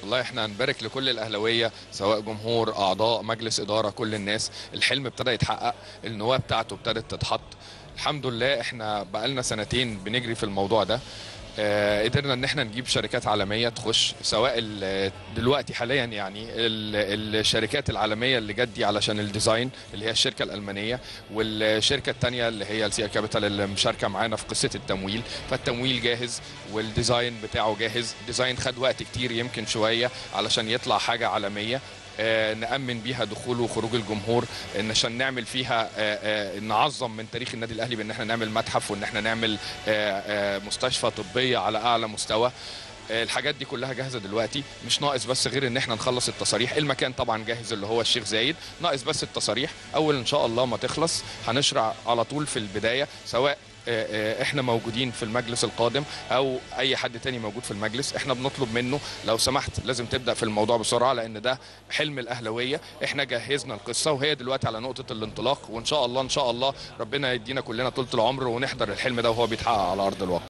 والله احنا هنبارك لكل الاهلاويه سواء جمهور اعضاء مجلس اداره كل الناس الحلم ابتدى يتحقق النواه بتاعته ابتدت تتحط الحمد لله احنا بقالنا سنتين بنجري في الموضوع ده آه، قدرنا ان احنا نجيب شركات عالميه تخش سواء ال- دلوقتي حاليا يعني ال- الشركات العالميه اللي جت دي علشان الديزاين اللي هي الشركه الالمانيه والشركه الثانيه اللي هي السي كابيتال اللي مشاركه معانا في قصه التمويل فالتمويل جاهز والديزاين بتاعه جاهز ديزاين خد وقت كتير يمكن شويه علشان يطلع حاجه عالميه آه، نأمن بيها دخول وخروج الجمهور إن عشان نعمل فيها آه، آه، نعظم من تاريخ النادي الأهلي بإن احنا نعمل متحف وإن احنا نعمل آه، آه، مستشفى طبية على أعلى مستوى آه، الحاجات دي كلها جاهزه دلوقتي مش ناقص بس غير ان احنا نخلص التصاريح المكان طبعا جاهز اللي هو الشيخ زايد ناقص بس التصاريح اول ان شاء الله ما تخلص هنشرع على طول في البدايه سواء آه، آه، احنا موجودين في المجلس القادم او اي حد تاني موجود في المجلس احنا بنطلب منه لو سمحت لازم تبدا في الموضوع بسرعه لان ده حلم الاهلاويه احنا جهزنا القصه وهي دلوقتي على نقطه الانطلاق وان شاء الله ان شاء الله ربنا يدينا كلنا طول العمر ونحضر الحلم ده وهو بيتحقق على ارض الواقع